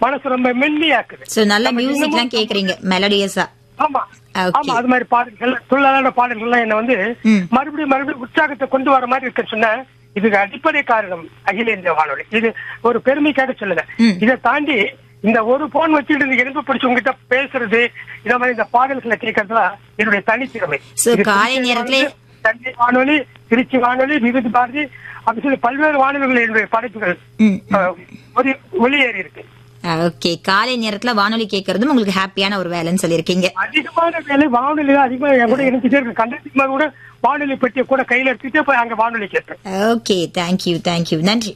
மனசு ரொம்ப மென்மையாக்குது சோ நல்ல நம்ம மியூசிக் எல்லாம் இன்னமும் கேக்குறீங்க மெலடியஸா ஆமா Okay. ஆமா அது மாதிரி பாடல்கள் துள்ளலான பாடல்கள்லாம் என்ன வந்து ம். மறுபடியும் மறுபடியும் உற்சாகத்தை கொண்டு வர மாதிரி இருக்குன்னு சொன்னா இதுக்கு அடிப்படை காரணம் அகில இந்திய வானொலி இது ஒரு பெருமைக்காக சொல்லல ம். இதை தாண்டி இந்த ஒரு போன் வச்சுட்டு இந்த எலும்பு பிடிச்சு உங்ககிட்ட பேசுறது இந்த மாதிரி இந்த பாடல்களை கேட்கறதுலாம் என்னுடைய தனித்திறமை So, இது காலை திருச்சி நேரத்திலே- வானொலி, தஞ்சை வானொலி திருச்சி வானொலி விருது பாரதி அப்படி சொல்லி பல்வேறு வானொலிகள் என்னுடைய படைப்புகள் ம் அஹ், ஒலி ஒளியேறி இருக்கு ஓகே காலை நேரத்துல வானொலி கேட்கறதும் உங்களுக்கு ஹாப்பியான ஒரு வேலைன்னு சொல்லியிருக்கீங்க அதிகமான வேலை வானொலி தான் அதிகமா என் கூட இருந்துட்டே இருக்கு கண்டத்துக்கு கூட வானொலி பெட்டியை கூட கையில எடுத்துட்டே போய் அங்க வானொலி கேட்பேன் ஓகே தேங்க்யூ தேங்க்யூ நன்றி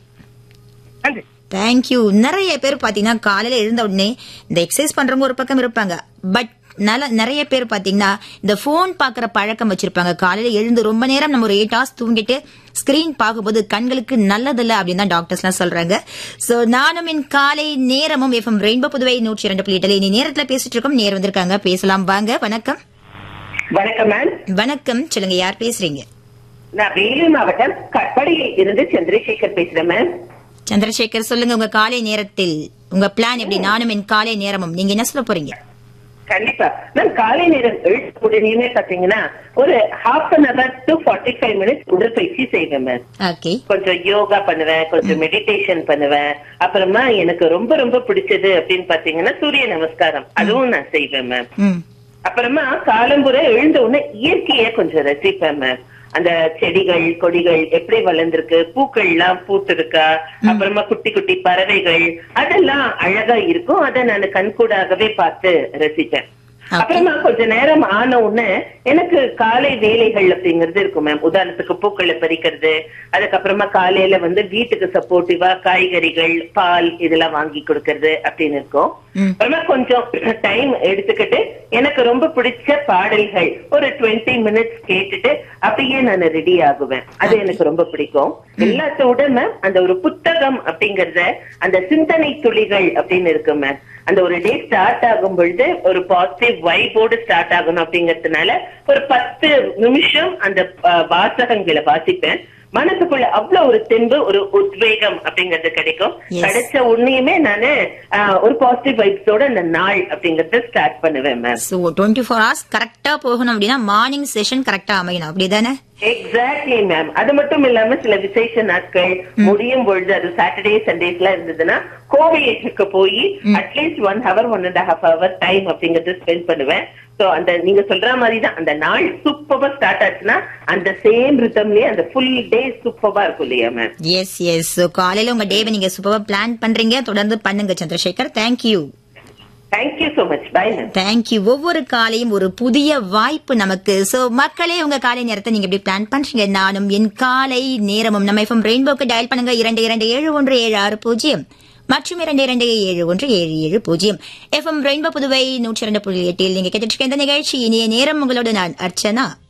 நன்றி தேங்க்யூ நிறைய பேர் பாத்தீங்கன்னா காலையில எழுந்த உடனே இந்த எக்ஸசைஸ் பண்றவங்க ஒரு பக்கம் இருப்பாங்க பட் நல்ல நிறைய பேர் பாத்தீங்கன்னா இந்த போன் பாக்குற பழக்கம் வச்சிருப்பாங்க காலையில எழுந்து ரொம்ப நேரம் நம்ம ஒரு எயிட் ஹவர்ஸ் தூங்கிட்டு ஸ்கிரீன் பார்க்கும்போது கண்களுக்கு நல்லதில்ல அப்படின்னு தான் டாக்டர்ஸ் எல்லாம் சொல்றாங்க சோ நானும் என் காலை நேரமும் எஃப்எம் ரெயின்போ புதுவை நூற்றி இரண்டு புள்ளி எட்டுல இனி நேரத்துல பேசிட்டு இருக்கோம் நேரம் வந்திருக்காங்க பேசலாம் வாங்க வணக்கம் வணக்கம் மேம் வணக்கம் சொல்லுங்க யார் பேசுறீங்க நான் வேலூர் மாவட்டம் கட்படியில் இருந்து சந்திரசேகர் பேசுறேன் மேம் சந்திரசேகர் சொல்லுங்க உங்க காலை நேரத்தில் உங்க பிளான் எப்படி நானும் என் காலை நேரமும் நீங்க என்ன சொல்ல போறீங்க கண்டிப்பா மேம் காலை நேரம் எழுந்த உடனேயுமே பாத்தீங்கன்னா ஒரு half an hour to forty five minutes உடற்பயிற்சி செய்வேன் மேம் ஓகே கொஞ்சம் யோகா பண்ணுவேன் கொஞ்சம் மெடிடேஷன் பண்ணுவேன் அப்புறமா எனக்கு ரொம்ப ரொம்ப பிடிச்சது அப்படின்னு பாத்தீங்கன்னா சூரிய நமஸ்காரம் அதுவும் நான் செய்வேன் மேம் ம் அப்புறமா காலம்புற எழுந்த உடனே இயற்கையை கொஞ்சம் ரசிப்பேன் மேம் அந்த செடிகள் கொடிகள் எப்படி வளர்ந்திருக்கு பூக்கள் எல்லாம் பூத்திருக்கா அப்புறமா குட்டி குட்டி பறவைகள் அதெல்லாம் அழகா இருக்கும் அதை நான் கண்கூடாகவே பார்த்து ரசிப்பேன் Okay. அப்புறமா கொஞ்ச நேரம் ஆன உடனே எனக்கு காலை வேலைகள் அப்படிங்கிறது இருக்கும் மேம் உதாரணத்துக்கு பூக்களை பறிக்கிறது அதுக்கப்புறமா காலையில வந்து வீட்டுக்கு சப்போர்ட்டிவா காய்கறிகள் பால் இதெல்லாம் வாங்கி கொடுக்கறது அப்படின்னு இருக்கும் ம். அப்புறமா கொஞ்சம் டைம் எடுத்துக்கிட்டு எனக்கு ரொம்ப பிடிச்ச பாடல்கள் ஒரு டுவெண்ட்டி மினிட்ஸ் கேட்டுட்டு அப்படியே நான் ரெடி ஆகுவேன் அது எனக்கு ரொம்ப பிடிக்கும் எல்லாத்தோட மேம் அந்த ஒரு புத்தகம் அப்படிங்கறத அந்த சிந்தனை துளிகள் அப்படின்னு இருக்கு மேம் அந்த ஒரு டே ஸ்டார்ட் ஆகும் பொழுது ஒரு பாசிட்டிவ் வைபோடு ஸ்டார்ட் ஆகணும் அப்படிங்கறதுனால ஒரு பத்து நிமிஷம் அந்த அஹ், வாசகங்களை வாசிப்பேன் மனசுக்குள்ள அவ்வளவு ஒரு தெம்பு ஒரு உத்வேகம் அப்படிங்கறது கிடைக்கும் Yes. கிடைச்ச உடனேயுமே நானு ஆஹ், ஒரு பாசிட்டிவ் வைப்ஸோட அந்த நாள் அப்படிங்கறத ஸ்டார்ட் பண்ணுவேன் ma'am so twenty four hours கரெக்டா போகணும் அப்படின்னா மார்னிங் செஷன் கரெக்டா அமையணும் அப்படிதானே எக்ஸாக்ட்லி மேம் அது மட்டும் இல்லாம சில விசேஷ நாட்கள் முடியும் பொழுது அது சாட்டர்டே சண்டேஸ்ல இருந்ததுன்னா கோவிலுக்கு போய் at least one hour one and half hour time அப்படிங்கறது ஸ்பெண்ட் பண்ணுவேன் சோ அந்த நீங்க சொல்ற மாதிரி தான் அந்த நாள் சூப்பரா ஸ்டார்ட் ஆச்சுன்னா அந்த சேம் ரிதம்லயே அந்த ஃபுல் டே சூப்பரா இருக்கும் இல்லையா மேம் எஸ் எஸ் ஸோ காலையில உங்க டேவை நீங்க சூப்பரா பிளான் பண்றீங்க தொடர்ந்து பண்ணுங்க Chandrasekhar thank you thank you so much bye ma'am thank you ஒவ்வொரு காலையும் ஒரு புதிய வாய்ப்பு நமக்கு சோ மக்களே உங்க காலை நேரத்தை நீங்க எப்படி பிளான் பண்றீங்க நானும் என் காலை நேரமும் நம்ம எஃப்எம் ரெயின்போக்கு டயல் பண்ணுங்க இரண்டு இரண்டு ஏழு ஒன்று ஏழு ஆறு பூஜ்ஜியம் மற்றும் இரண்டு இரண்டு ஏழு ஒன்று ஏழு ஏழு பூஜ்ஜியம் எஃப்எம் ரெயின்போ புதுவை நூற்றி இரண்டு புள்ளி எட்டில் நீங்க கேட்டுட்டு இருக்க இந்த நிகழ்ச்சி இனிய நேரம் உங்களோட நான் அர்ச்சனா